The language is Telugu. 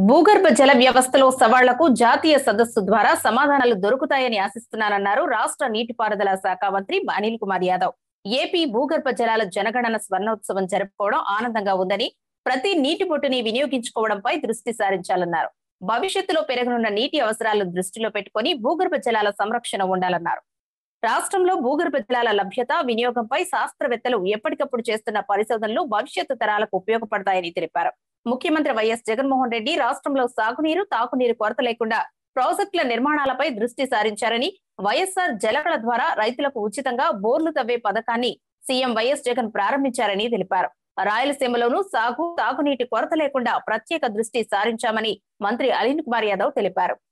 భూగర్భ జల వ్యవస్థలో సవాళ్లకు జాతీయ సదస్సు ద్వారా సమాధానాలు దొరుకుతాయని ఆశిస్తున్నానన్నారు రాష్ట్ర నీటిపారుదల శాఖ మంత్రి అనిల్ కుమార్ యాదవ్ ఏపీ భూగర్భ జలాల జనగణన స్వర్ణోత్సవం జరుపుకోవడం ఆనందంగా ఉందని ప్రతి నీటి బొట్టుని వినియోగించుకోవడంపై దృష్టి సారించాలన్నారు భవిష్యత్తులో పెరగనున్న నీటి అవసరాలను దృష్టిలో పెట్టుకొని భూగర్భ జలాల సంరక్షణ ఉండాలన్నారు రాష్ట్రంలో భూగర్భ జలాల లభ్యత వినియోగంపై శాస్త్రవేత్తలు ఎప్పటికప్పుడు చేస్తున్న పరిశోధనలు భవిష్యత్తు తరాలకు ఉపయోగపడతాయని తెలిపారు ముఖ్యమంత్రి వైఎస్ జగన్మోహన్ రెడ్డి రాష్ట్రంలో సాగునీరు తాగునీరు కొరత లేకుండా ప్రాజెక్టుల నిర్మాణాలపై దృష్టి సారించారని వైఎస్ఆర్ జలకళ ద్వారా రైతులకు ఉచితంగా బోర్లు తవ్వే పథకాన్ని సీఎం వైఎస్ జగన్ ప్రారంభించారని తెలిపారు రాయలసీమలోనూ సాగు తాగునీటి కొరత లేకుండా ప్రత్యేక దృష్టి సారించామని మంత్రి అనిల్ కుమార్ యాదవ్ తెలిపారు